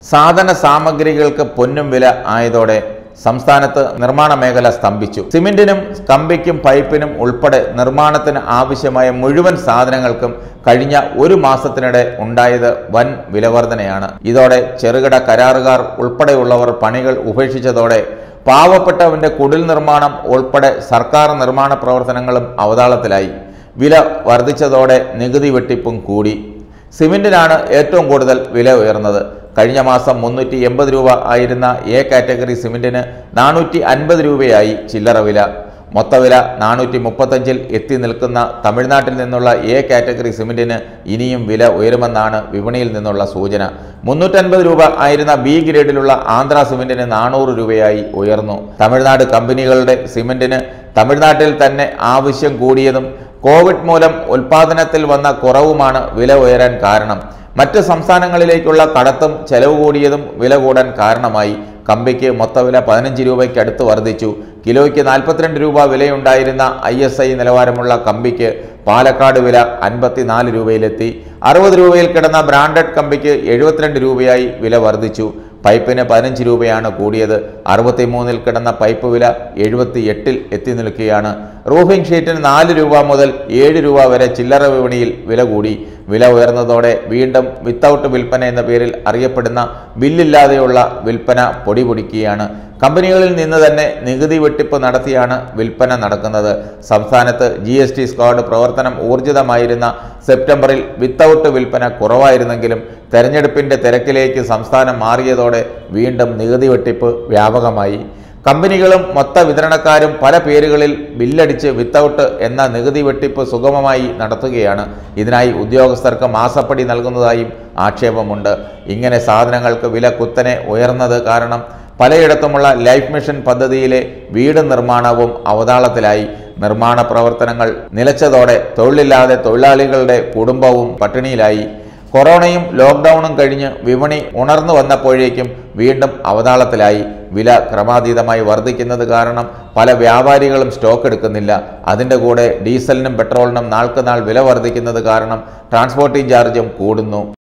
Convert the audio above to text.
സാധന സാമഗ്രികൾക്ക് പൊന്നും വില ആയതോടെ സംസ്ഥാനത്ത് നിർമ്മാണ മേഖല സ്തംഭിച്ചു സിമന്റിനും കമ്പിക്കും പൈപ്പിനും ഉൾപ്പെടെ നിർമ്മാണത്തിന് ആവശ്യമായ മുഴുവൻ സാധനങ്ങൾക്കും കഴിഞ്ഞ ഒരു മാസത്തിനിടെ ഉണ്ടായത് വൻ വിലവർധനയാണ് ഇതോടെ ചെറുകിട കരാറുകാർ ഉൾപ്പെടെയുള്ളവർ പണികൾ ഉപേക്ഷിച്ചതോടെ പാവപ്പെട്ടവന്റെ കുടിൽ നിർമ്മാണം ഉൾപ്പെടെ സർക്കാർ നിർമ്മാണ പ്രവർത്തനങ്ങളും അവതാളത്തിലായി വില വർദ്ധിച്ചതോടെ നികുതി വെട്ടിപ്പും കൂടി സിമന്റിനാണ് ഏറ്റവും കൂടുതൽ വില ഉയർന്നത് കഴിഞ്ഞ മാസം മുന്നൂറ്റി എൺപത് രൂപ ആയിരുന്ന എ കാറ്റഗറി സിമന്റിന് നാനൂറ്റി അൻപത് രൂപയായി ചില്ലറ വില മൊത്തവില നാനൂറ്റി മുപ്പത്തഞ്ചിൽ എത്തി നിൽക്കുന്ന തമിഴ്നാട്ടിൽ നിന്നുള്ള എ കാറ്റഗറി സിമന്റിന് ഇനിയും വില ഉയരുമെന്നാണ് വിപണിയിൽ നിന്നുള്ള സൂചന മുന്നൂറ്റൻപത് രൂപ ആയിരുന്ന ബി ഗ്രേഡിലുള്ള ആന്ധ്ര സിമന്റിന് നാനൂറ് രൂപയായി ഉയർന്നു തമിഴ്നാട് കമ്പനികളുടെ സിമന്റിന് തമിഴ്നാട്ടിൽ തന്നെ ആവശ്യം കൂടിയതും കോവിഡ് മൂലം ഉൽപാദനത്തിൽ വന്ന കുറവുമാണ് വില ഉയരാൻ കാരണം മറ്റ് സംസ്ഥാനങ്ങളിലേക്കുള്ള കടത്തും ചെലവ് കൂടിയതും വില കൂടാൻ കാരണമായി കമ്പിക്ക് മൊത്തവില പതിനഞ്ച് രൂപയ്ക്ക് അടുത്ത് വർദ്ധിച്ചു കിലോയ്ക്ക് നാൽപ്പത്തിരണ്ട് രൂപ വിലയുണ്ടായിരുന്ന ഐ എസ് ഐ നിലവാരമുള്ള കമ്പിക്ക് പാലക്കാട് വില അൻപത്തിനാല് രൂപയിലെത്തി അറുപത് രൂപയിൽ കിടന്ന ബ്രാൻഡഡ് കമ്പിക്ക് എഴുപത്തിരണ്ട് രൂപയായി വില വർദ്ധിച്ചു പൈപ്പിന് പതിനഞ്ച് രൂപയാണ് കൂടിയത് അറുപത്തിമൂന്നിൽ കിടന്ന പൈപ്പ് വില എഴുപത്തി എട്ടിൽ എത്തി നിൽക്കുകയാണ് റൂഫിംഗ് ഷീറ്റിന് നാല് രൂപ മുതൽ ഏഴ് രൂപ വരെ ചില്ലറ വിപണിയിൽ വില കൂടി വില ഉയർന്നതോടെ വീണ്ടും വിത്തൗട്ട് വിൽപ്പന എന്ന പേരിൽ അറിയപ്പെടുന്ന ബില്ലില്ലാതെയുള്ള വിൽപ്പന പൊടി പൊടിക്കുകയാണ് കമ്പനികളിൽ നിന്ന് തന്നെ നികുതി വെട്ടിപ്പ് നടത്തിയാണ് വിൽപ്പന നടക്കുന്നത് സംസ്ഥാനത്ത് ജി എസ് ടി സ്ക്വാഡ് പ്രവർത്തനം ഊർജിതമായിരുന്ന സെപ്റ്റംബറിൽ വിത്തൗട്ട് വിൽപ്പന കുറവായിരുന്നെങ്കിലും തെരഞ്ഞെടുപ്പിന്റെ തിരക്കിലേക്ക് സംസ്ഥാനം മാറിയതോടെ വീണ്ടും നികുതി വെട്ടിപ്പ് വ്യാപകമായി കമ്പനികളും മൊത്ത വിതരണക്കാരും പല പേരുകളിൽ ബില്ലടിച്ച് വിത്തൗട്ട് എന്ന നികുതി വെട്ടിപ്പ് സുഗമമായി നടത്തുകയാണ് ഇതിനായി ഉദ്യോഗസ്ഥർക്ക് മാസപ്പടി നൽകുന്നതായും ആക്ഷേപമുണ്ട് ഇങ്ങനെ സാധനങ്ങൾക്ക് വില കുത്തനെ ഉയർന്നത് കാരണം പലയിടത്തുമുള്ള ലൈഫ് മിഷൻ പദ്ധതിയിലെ വീട് നിർമ്മാണവും അവതാളത്തിലായി നിർമ്മാണ പ്രവർത്തനങ്ങൾ നിലച്ചതോടെ തൊഴിലില്ലാതെ തൊഴിലാളികളുടെ കുടുംബവും പട്ടിണിയിലായി കൊറോണയും ലോക്ക്ഡൌണും കഴിഞ്ഞ് വിപണി ഉണർന്നു വന്നപ്പോഴേക്കും വീണ്ടും അവതാളത്തിലായി വില ക്രമാതീതമായി വർദ്ധിക്കുന്നത് കാരണം പല വ്യാപാരികളും സ്റ്റോക്ക് എടുക്കുന്നില്ല അതിൻ്റെ കൂടെ ഡീസലിനും പെട്രോളിനും നാൾക്ക് നാൾ വില വർദ്ധിക്കുന്നത് കാരണം ട്രാൻസ്പോർട്ടിംഗ് ചാർജും കൂടുന്നു